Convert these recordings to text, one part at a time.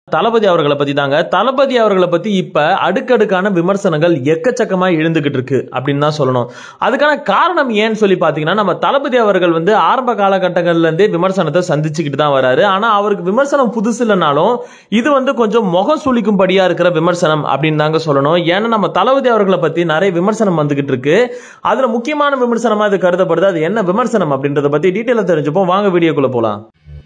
தளபதி அவர்களை பத்தி தாங்க தளபதி அவர்களை பத்தி இப்ப அடுக்கடுக்கான விமர்சனங்கள் எக்கச்சக்கமா எழுந்துகிட்டு இருக்கு அப்படின்னு தான் சொல்லணும் அதுக்கான காரணம் ஏன்னு சொல்லி பாத்தீங்கன்னா நம்ம தளபதி அவர்கள் வந்து ஆரம்ப காலகட்டங்கள்ல இருந்தே விமர்சனத்தை சந்திச்சுக்கிட்டு தான் வராரு ஆனா அவருக்கு விமர்சனம் புதுசு இல்லைனாலும் இது வந்து கொஞ்சம் முகம் சுளிக்கும்படியா இருக்கிற விமர்சனம் அப்படின்னு தாங்க சொல்லணும் ஏன்னா நம்ம தளபதி அவர்களை பத்தி நிறைய விமர்சனம் வந்துகிட்டு இருக்கு அதுல முக்கியமான விமர்சனமா இது கருதப்படுது அது என்ன விமர்சனம் அப்படின்றத பத்தி டீட்டெயிலா தெரிஞ்சுப்போம் வாங்க வீடியோக்குள்ள போலாம்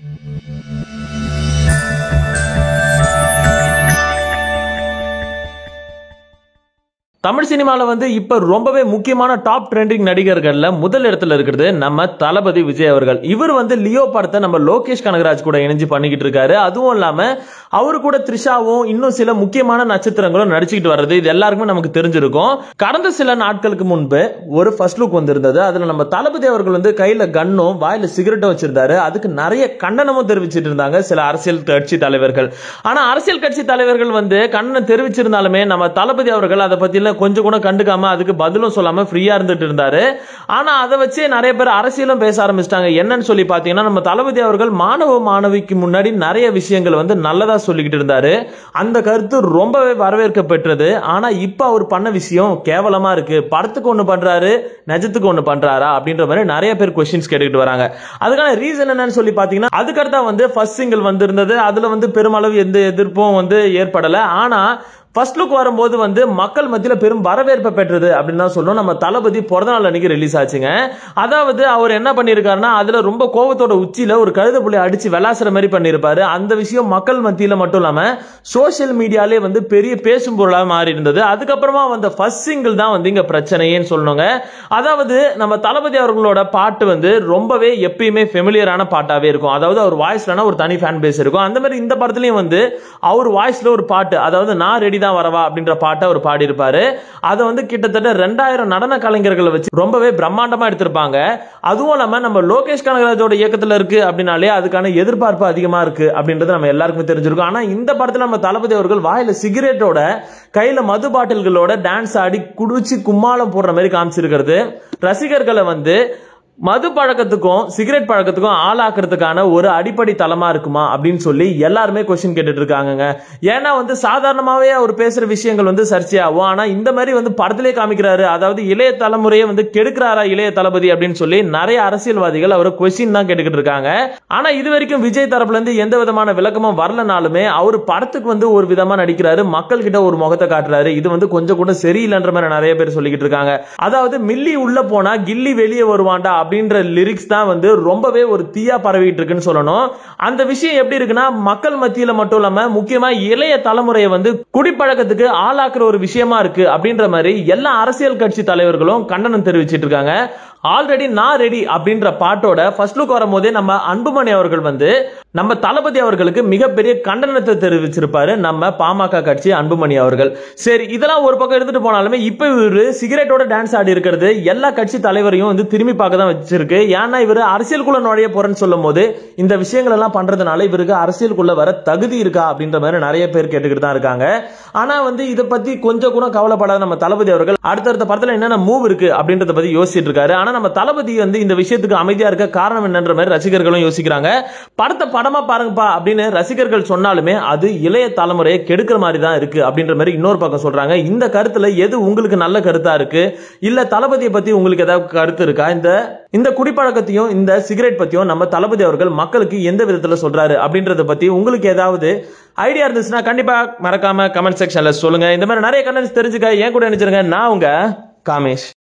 தமிழ் சினிமால வந்து இப்ப ரொம்பவே முக்கியமான டாப் ட்ரெண்டிங் நடிகர்கள்ல முதல் இடத்துல இருக்கிறது நம்ம தளபதி விஜய் அவர்கள் இவர் வந்து லியோ படத்தை நம்ம லோகேஷ் கனகராஜ் கூட இணைஞ்சு பண்ணிக்கிட்டு இருக்காரு அதுவும் இல்லாம அவரு கூட த்ரிஷாவும் இன்னும் சில முக்கியமான நட்சத்திரங்களும் நடிச்சுக்கிட்டு வர்றது இது எல்லாருக்குமே நமக்கு தெரிஞ்சிருக்கும் கடந்த சில நாட்களுக்கு முன்பு ஒரு ஃபர்ஸ்ட் லுக் வந்திருந்தது அதுல நம்ம தளபதி அவர்கள் வந்து கையில கன்னும் வாயில சிகரெட்டும் வச்சிருந்தாரு அதுக்கு நிறைய கண்டனமும் தெரிவிச்சிட்டு இருந்தாங்க சில அரசியல் கட்சி தலைவர்கள் ஆனா அரசியல் கட்சி தலைவர்கள் வந்து கண்டனம் தெரிவிச்சிருந்தாலுமே நம்ம தளபதி அவர்கள் அதை பத்தி கொஞ்சம் கூட கண்டுக்காம அதுக்கு பதிலும் சொல்லாம ஃப்ரீயா இருந்துட்டு இருந்தாரு ஆனா அதை வச்சு நிறைய பேர் அரசியலும் பேச ஆரம்பிச்சிட்டாங்க என்னன்னு சொல்லி பாத்தீங்கன்னா நம்ம தளபதி அவர்கள் மாணவ மாணவிக்கு முன்னாடி நிறைய விஷயங்கள் வந்து நல்லதா சொல்லிக்கிட்டு இருந்தாரு அந்த கருத்து ரொம்பவே வரவேற்க பெற்றது ஆனா இப்ப அவர் பண்ண விஷயம் கேவலமா இருக்கு படத்துக்கு ஒண்ணு பண்றாரு நிஜத்துக்கு ஒண்ணு பண்றாரா அப்படின்ற மாதிரி நிறைய பேர் கொஸ்டின்ஸ் கேட்டுக்கிட்டு வராங்க அதுக்கான ரீசன் என்னன்னு சொல்லி பாத்தீங்கன்னா அதுக்கடுத்தா வந்து ஃபர்ஸ்ட் சிங்கிள் வந்திருந்தது அதுல வந்து பெருமளவு எந்த எதிர்ப்பும் வந்து ஏற்படல ஆனா ஃபர்ஸ்ட் லுக் வரும்போது வந்து மக்கள் மத்தியில பெரும் வரவேற்பை பெற்றது அப்படின்னு தான் சொல்லணும் நம்ம தளபதி பிறந்த நாள் அன்னைக்கு ரிலீஸ் ஆச்சுங்க அதாவது அவர் என்ன பண்ணியிருக்காருன்னா அதுல ரொம்ப கோவத்தோட உச்சியில ஒரு கழுத புள்ளி அடிச்சு விளாசுற மாதிரி பண்ணியிருப்பாரு அந்த விஷயம் மக்கள் மத்தியில மட்டும் இல்லாம சோசியல் மீடியாலே வந்து பெரிய பேசும் பொருளாக மாறி இருந்தது அதுக்கப்புறமா வந்த ஃபர்ஸ்ட் சிங்கிள் தான் வந்து இங்க பிரச்சனையேன்னு சொல்லணுங்க அதாவது நம்ம தளபதி அவர்களோட பாட்டு வந்து ரொம்பவே எப்பயுமே ஃபெமிலியரான பாட்டாவே இருக்கும் அதாவது அவர் வாய்ஸ்லனா ஒரு தனி ஃபேன் பேஸ் இருக்கும் அந்த மாதிரி இந்த படத்துலயும் வந்து அவர் வாய்ஸ்ல ஒரு பாட்டு அதாவது நான் ரெடி தான் வரவா அப்படின்ற பாட்டை அவர் பாடியிருப்பாரு அதை வந்து கிட்டத்தட்ட ரெண்டாயிரம் நடன கலைஞர்களை வச்சு ரொம்பவே பிரம்மாண்டமா எடுத்திருப்பாங்க அதுவும் இல்லாம நம்ம லோகேஷ் கனகராஜோட இயக்கத்துல இருக்கு அப்படின்னாலே அதுக்கான எதிர்பார்ப்பு அதிகமா இருக்கு அப்படின்றது நம்ம எல்லாருக்குமே தெரிஞ்சிருக்கும் ஆனா இந்த படத்துல நம்ம தளபதி அவர்கள் வாயில சிகரெட்டோட கையில மது பாட்டில்களோட டான்ஸ் ஆடி குடிச்சு கும்மாளம் போடுற மாதிரி காமிச்சிருக்கிறது ரசிகர்களை வந்து மது பழக்கத்துக்கும் சிகரெட் பழக்கத்துக்கும் ஆளாக்குறதுக்கான ஒரு அடிப்படை தளமா இருக்குமா அப்படின்னு சொல்லி எல்லாருமே கொஸ்டின் கேட்டுட்டு இருக்காங்க ஏன்னா வந்து சாதாரணமாவே அவர் பேசுற விஷயங்கள் வந்து சர்ச்சையாகும் ஆனா இந்த மாதிரி வந்து படத்திலே காமிக்கிறாரு அதாவது இளைய தலைமுறையை வந்து கெடுக்கிறாரா இளைய தளபதி அப்படின்னு சொல்லி நிறைய அரசியல்வாதிகள் அவரை கொஸ்டின் தான் கேட்டுக்கிட்டு இருக்காங்க ஆனா இது வரைக்கும் விஜய் தரப்புல இருந்து எந்த விதமான விளக்கமும் வரலனாலுமே அவர் படத்துக்கு வந்து ஒரு விதமா நடிக்கிறாரு மக்கள் கிட்ட ஒரு முகத்தை காட்டுறாரு இது வந்து கொஞ்சம் கூட சரியில்லைன்ற மாதிரி நிறைய பேர் சொல்லிக்கிட்டு இருக்காங்க அதாவது மில்லி உள்ள போனா கில்லி வெளியே வருவான்டா அப்படின்ற லிரிக்ஸ் தான் வந்து ரொம்பவே ஒரு தீயா பரவிட்டு இருக்குன்னு சொல்லணும் அந்த விஷயம் எப்படி இருக்குன்னா மக்கள் மத்தியில மட்டும் இல்லாம முக்கியமா இளைய தலைமுறையை வந்து குடிப்பழக்கத்துக்கு ஆளாக்குற ஒரு விஷயமா இருக்கு அப்படின்ற மாதிரி எல்லா அரசியல் கட்சி தலைவர்களும் கண்டனம் தெரிவிச்சிட்டு இருக்காங்க ஆல்ரெடி நான் ரெடி அப்படின்ற பாட்டோட ஃபர்ஸ்ட் லுக் வரும்போதே நம்ம அன்புமணி அவர்கள் வந்து நம்ம தளபதி அவர்களுக்கு மிகப்பெரிய கண்டனத்தை தெரிவிச்சிருப்பாரு நம்ம பாமக கட்சி அன்புமணி அவர்கள் சரி இதெல்லாம் ஒரு பக்கம் எடுத்துட்டு போனாலுமே இப்ப இவரு சிகரெட்டோட டான்ஸ் ஆடி இருக்கிறது எல்லா கட்சி தலைவரையும் வந்து திரும்பி பார்க்க தான் வச்சிருக்கு ஏன்னா இவர் அரசியலுக்குள்ள நுழைய போறேன்னு சொல்லும் போது இந்த விஷயங்கள் எல்லாம் பண்றதுனால இவருக்கு அரசியலுக்குள்ள வர தகுதி இருக்கா அப்படின்ற மாதிரி நிறைய பேர் கேட்டுக்கிட்டு தான் இருக்காங்க ஆனா வந்து இதை பத்தி கொஞ்சம் கூட கவலைப்படாத நம்ம தளபதி அவர்கள் அடுத்தடுத்த படத்துல என்னென்ன மூவ் இருக்கு அப்படின்றத பத்தி யோசிச்சுட்டு இருக்காரு ஆனா நம்ம தளபதி வந்து இந்த விஷயத்துக்கு அமைதியா இருக்க காரணம் என்னன்ற மாதிரி ரசிகர்களும் யோசிக்கிறாங்க படத்தை படமா பாருங்கப்பா அப்படின்னு ரசிகர்கள் சொன்னாலுமே அது இளைய தலைமுறையை கெடுக்கிற மாதிரி தான் இருக்கு அப்படின்ற மாதிரி இன்னொரு பக்கம் சொல்றாங்க இந்த கருத்துல எது உங்களுக்கு நல்ல கருத்தா இருக்கு இல்ல தளபதியை பத்தி உங்களுக்கு ஏதாவது கருத்து இருக்கா இந்த இந்த குடிப்பழக்கத்தையும் இந்த சிகரெட் பத்தியும் நம்ம தளபதி அவர்கள் மக்களுக்கு எந்த விதத்துல சொல்றாரு அப்படின்றத பத்தி உங்களுக்கு ஏதாவது ஐடியா இருந்துச்சுன்னா கண்டிப்பா மறக்காம கமெண்ட் செக்ஷன்ல சொல்லுங்க இந்த மாதிரி நிறைய கண்டென்ட்ஸ் தெரிஞ்சுக்க ஏன் கூட நினைச்சிருங்க நான் உங்க காமேஷ்